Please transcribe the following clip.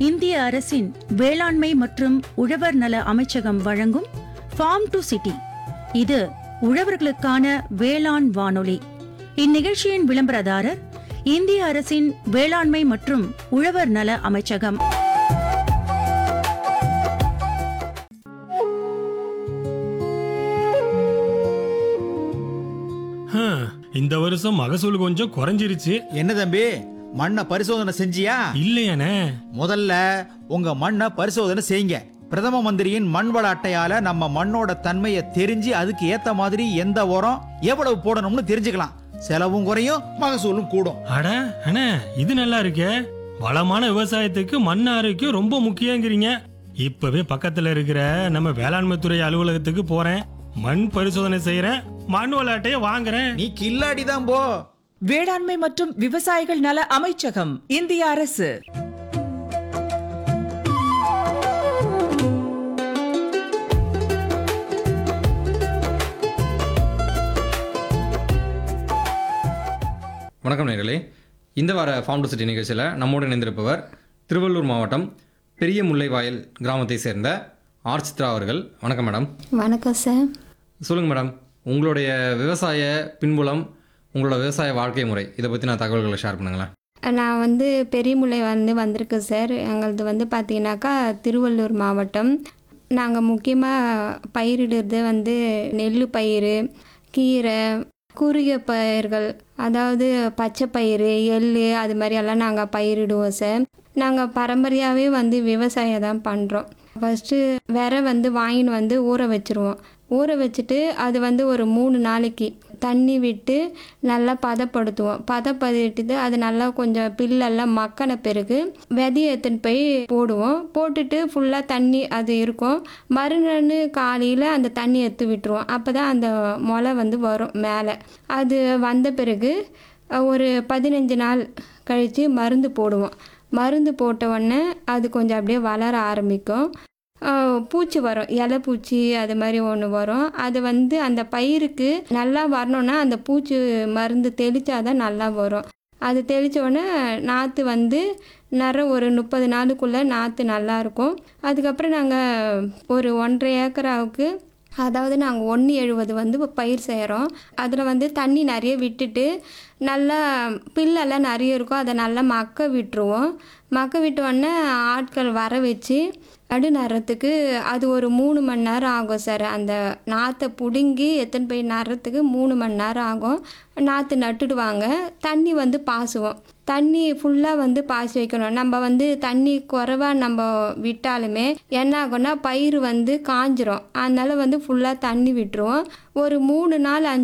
இந்திய அரசின் வேளாண்மை மற்றும் உழவர் நல அமைச்சகம் வழங்கும் ஃபார்ம் டு சிட்டி இது உழவர்களுக்கான வேளாண் வானொலி இந்நிகழ்ச்சியின் விளம்பரதாரர் இந்திய அரசின் வேளாண்மை மற்றும் உழவர் நல அமைச்சகம் ஹம், இந்த வருஷம் மகசூல் கொஞ்சம் குறைஞ்சிருச்சு என்ன தம்பி மண்ணை பரிசோதனை செஞ்சியா இல்லையானே முதல்ல உங்க மண்ணை பரிசோதனை செய்யுங்க பிரதம மந்திரியின் மண் வள அட்டையால நம்ம மண்ணோட தன்மையை தெரிஞ்சு அதுக்கு ஏத்த மாதிரி எந்த உரம் எவ்வளவு போடணும்னு தெரிஞ்சுக்கலாம் செலவும் குறையும் மகசூலும் கூடும் அட அண்ணே இது நல்லா இருக்கே வளமான விவசாயத்துக்கு மண் ஆரோக்கியம் ரொம்ப முக்கியங்கிறீங்க இப்பவே பக்கத்துல இருக்கிற நம்ம வேளாண்மை துறை அலுவலகத்துக்கு போறேன் மண் பரிசோதனை செய்யறேன் மண் விளையாட்டைய வாங்குறேன் நீ கில்லாடி தான் போ வேளாண்மை மற்றும் விவசாயிகள் நல அமைச்சகம் இந்திய அரசு வணக்கம் நேர்களே இந்த வார ஃபார்ம் டு சிட்டி நிகழ்ச்சியில் நம்மோடு இணைந்திருப்பவர் திருவள்ளூர் மாவட்டம் பெரிய முல்லைவாயல் கிராமத்தை சேர்ந்த ஆர் சித்ரா அவர்கள் வணக்கம் மேடம் வணக்கம் சார் சொல்லுங்கள் மேடம் உங்களுடைய விவசாய பின்புலம் உங்களோட விவசாய வாழ்க்கை முறை இதை பற்றி நான் தகவல்களை ஷேர் பண்ணுங்களேன் நான் வந்து பெரியமுல்லை வந்து வந்திருக்கேன் சார் எங்களது வந்து பார்த்தீங்கன்னாக்கா திருவள்ளூர் மாவட்டம் நாங்கள் முக்கியமாக பயிரிடுறது வந்து நெல் பயிர் கீரை குறுகிய பயிர்கள் அதாவது பச்சை பயிறு எள் அது மாதிரி எல்லாம் நாங்கள் பயிரிடுவோம் சார் நாங்கள் பரம்பரையாகவே வந்து விவசாயம் தான் பண்ணுறோம் ஃபஸ்ட்டு விரை வந்து வாங்கின்னு வந்து ஊற வச்சுருவோம் ஊற வச்சுட்டு அது வந்து ஒரு மூணு நாளைக்கு தண்ணி விட்டு நல்லா பதப்படுத்துவோம் பதப்படுத்திட்டு அது நல்லா கொஞ்சம் பில்லெல்லாம் மக்கின பிறகு விதையை எடுத்துன்னு போய் போடுவோம் போட்டுட்டு ஃபுல்லாக தண்ணி அது இருக்கும் மறுநாள் காலையில் அந்த தண்ணி எடுத்து விட்டுருவோம் அப்போ தான் அந்த முளை வந்து வரும் மேலே அது வந்த பிறகு அஹ், ஒரு பதினஞ்சு நாள் கழித்து மருந்து போடுவோம் மருந்து போட்ட உடனே அது கொஞ்சம் அப்படியே வளர ஆரம்பிக்கும் ஆஹ் பூச்சி வரும் இலை பூச்சி அது மாதிரி ஒன்று வரும் அது வந்து அந்த பயிருக்கு நல்லா வரணும்னா அந்த பூச்சி மருந்து தெளித்தாதான் நல்லா வரும் அது தெளித்த உடனே நாற்று வந்து நிற ஒரு முப்பது நாளுக்குள்ளே நாற்று நல்லா இருக்கும் அதுக்கப்புறம் நாங்கள் ஒரு ஒன்றரை ஏக்கராவுக்கு அதாவது நாங்கள் ஒன்று எழுபது வந்து பயிர் செய்கிறோம் அதில் வந்து தண்ணி நிறைய விட்டுட்டு நல்லா பில்லெல்லாம் நிறைய இருக்கும் அதை நல்லா மக்க விட்டுருவோம் மக்க விட்ட உடனே ஆட்கள் வர வச்சு நடு நடுறதுக்கு அது ஒரு மூணு மணி நேரம் ஆகும் சார் அந்த நாற்றை பிடுங்கி எத்தனை போய் நடுறதுக்கு மூணு மணி நேரம் ஆகும் நாற்று நட்டுடுவாங்க தண்ணி வந்து பாசுவோம் தண்ணி ஃபுல்லாக வந்து பாசி வைக்கணும் நம்ம வந்து தண்ணி குறைவாக நம்ம விட்டாலுமே என்ன ஆகும்னா பயிர் வந்து காஞ்சிரும் அதனால வந்து ஃபுல்லாக தண்ணி விட்டுருவோம் ஒரு மூணு நாள் அஞ்சு